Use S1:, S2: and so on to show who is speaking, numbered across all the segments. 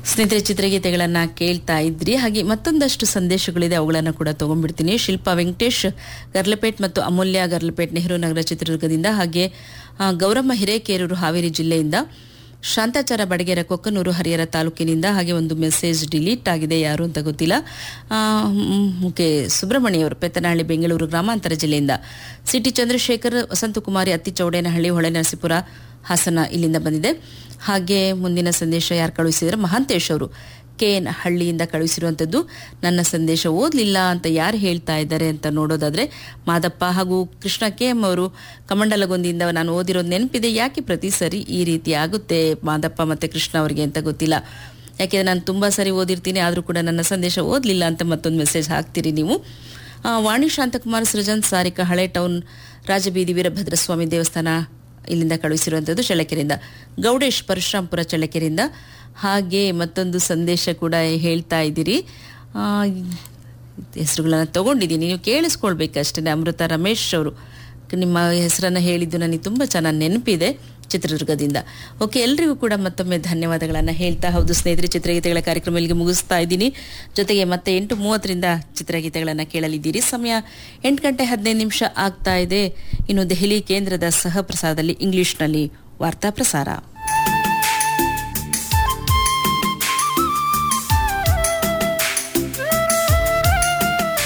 S1: ಸ್ನೇಹಿತರೆ ಚಿತ್ರಗೀತೆಗಳನ್ನು ಕೇಳ್ತಾ ಇದ್ರಿ ಹಾಗೆ ಮತ್ತೊಂದಷ್ಟು ಸಂದೇಶಗಳಿದೆ ಅವುಗಳನ್ನು ಕೂಡ ತಗೊಂಡ್ಬಿಡ್ತೀನಿ ಶಿಲ್ಪಾ ವೆಂಕಟೇಶ್ ಗರ್ಲಪೇಟ್ ಮತ್ತು ಅಮೂಲ್ಯ ಗರ್ಲಪೇಟ್ ನೆಹರು ನಗರ ಚಿತ್ರದುರ್ಗದಿಂದ ಹಾಗೆ ಆ, ಗೌರಮ್ಮ ಹಿರೇಕೇರೂರು ಹಾವೇರಿ ಜಿಲ್ಲೆಯಿಂದ ಶಾಂತಾಚಾರ ಬಡಗೇರ ಕೊಕ್ಕನೂರು ಹರಿಹರ ತಾಲೂಕಿನಿಂದ ಹಾಗೆ ಒಂದು ಮೆಸೇಜ್ ಡಿಲೀಟ್ ಆಗಿದೆ ಯಾರು ಅಂತ ಗೊತ್ತಿಲ್ಲ ಆ, ಹ್ಮ್, ಓಕೆ ಸುಬ್ರಹ್ಮಣ್ಯ ಅವರು ಪೆತ್ತನಹಳ್ಳಿ ಬೆಂಗಳೂರು ಗ್ರಾಮಾಂತರ ಜಿಲ್ಲೆಯಿಂದ ಸಿಟಿ ಚಂದ್ರಶೇಖರ್ ವಸಂತಕುಮಾರಿ ಅತ್ತಿ ಚೌಡೇನಹಳ್ಳಿ ಹೊಳೆನರಸೀಪುರ ಹಾಸನ ಇಲ್ಲಿಂದ ಬಂದಿದೆ ಹಾಗೆ ಮುಂದಿನ ಸಂದೇಶ ಯಾರು ಕಳುಹಿಸಿದ್ರೆ ಮಹಾಂತೇಶ್ ಅವರು ಕೆ ಎನ್ ಹಳ್ಳಿಯಿಂದ ಕಳುಹಿಸಿರುವಂಥದ್ದು ನನ್ನ ಸಂದೇಶ ಓದಲಿಲ್ಲ ಅಂತ ಯಾರು ಹೇಳ್ತಾ ಇದ್ದಾರೆ ಅಂತ ನೋಡೋದಾದ್ರೆ ಮಾದಪ್ಪ ಹಾಗೂ ಕೃಷ್ಣ ಕೆ ಎಂ ಅವರು ಕಮಂಡಲಗೊಂದಿಯಿಂದ ನಾನು ಓದಿರೋದು ನೆನಪಿದೆ ಯಾಕೆ ಪ್ರತಿ ಸರಿ ಈ ರೀತಿ ಆಗುತ್ತೆ ಮಾದಪ್ಪ ಮತ್ತು ಕೃಷ್ಣ ಅವರಿಗೆ ಅಂತ ಗೊತ್ತಿಲ್ಲ ಯಾಕೆಂದರೆ ನಾನು ತುಂಬ ಸರಿ ಓದಿರ್ತೀನಿ ಆದರೂ ಕೂಡ ನನ್ನ ಸಂದೇಶ ಓದಲಿಲ್ಲ ಅಂತ ಮತ್ತೊಂದು ಮೆಸೇಜ್ ಹಾಕ್ತೀರಿ ನೀವು ಆ, ವಾಣಿ ಶಾಂತಕುಮಾರ್ ಸೃಜನ್ ಸಾರಿಕಾ ಹಳೆ ಟೌನ್ ರಾಜಬೀದಿ ವೀರಭದ್ರಸ್ವಾಮಿ ದೇವಸ್ಥಾನ ಇಲ್ಲಿಂದ ಕಳುಹಿಸಿರುವಂಥದ್ದು ಚಳ್ಳಕೆರೆಯಿಂದ ಗೌಡೇಶ್ ಪರಶುರಾಂಪುರ ಚಳ್ಳಕೆರೆಯಿಂದ ಹಾಗೆ ಮತ್ತೊಂದು ಸಂದೇಶ ಕೂಡ ಹೇಳ್ತಾ ಇದ್ದೀರಿ ಆ, ಹೆಸರುಗಳನ್ನ ತಗೊಂಡಿದ್ದೀನಿ ನೀವು ಕೇಳಿಸ್ಕೊಳ್ಬೇಕಷ್ಟೇ ಅಮೃತ ರಮೇಶ್ ಅವರು ನಿಮ್ಮ ಹೆಸರನ್ನು ಹೇಳಿದ್ದು ನನಗೆ ತುಂಬ ಚೆನ್ನಾಗಿ ನೆನಪಿದೆ ಚಿತ್ರದುರ್ಗದಿಂದ ಓಕೆ ಎಲ್ರಿಗೂ ಕೂಡ ಮತ್ತೊಮ್ಮೆ ಧನ್ಯವಾದಗಳನ್ನು ಹೇಳ್ತಾ ಹೌದು ಸ್ನೇಹಿತರೆ ಚಿತ್ರಗೀತೆಗಳ ಕಾರ್ಯಕ್ರಮ ಇಲ್ಲಿಗೆ ಮುಗಿಸ್ತಾ ಇದ್ದೀನಿ ಜೊತೆಗೆ ಮತ್ತೆ ಎಂಟು ಮೂವತ್ತರಿಂದ ಚಿತ್ರಗೀತೆಗಳನ್ನು ಕೇಳಲಿದ್ದೀರಿ ಸಮಯ ಎಂಟು ಗಂಟೆ ಹದಿನೈದು ನಿಮಿಷ ಆಗ್ತಾ ಇದೆ ಇನ್ನು ದೆಹಲಿ ಕೇಂದ್ರದ ಸಹ ಪ್ರಸಾರದಲ್ಲಿ ಇಂಗ್ಲಿಷ್ನಲ್ಲಿ ವಾರ್ತಾ ಪ್ರಸಾರ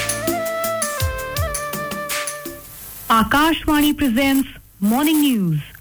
S2: Akashvani presents Morning News.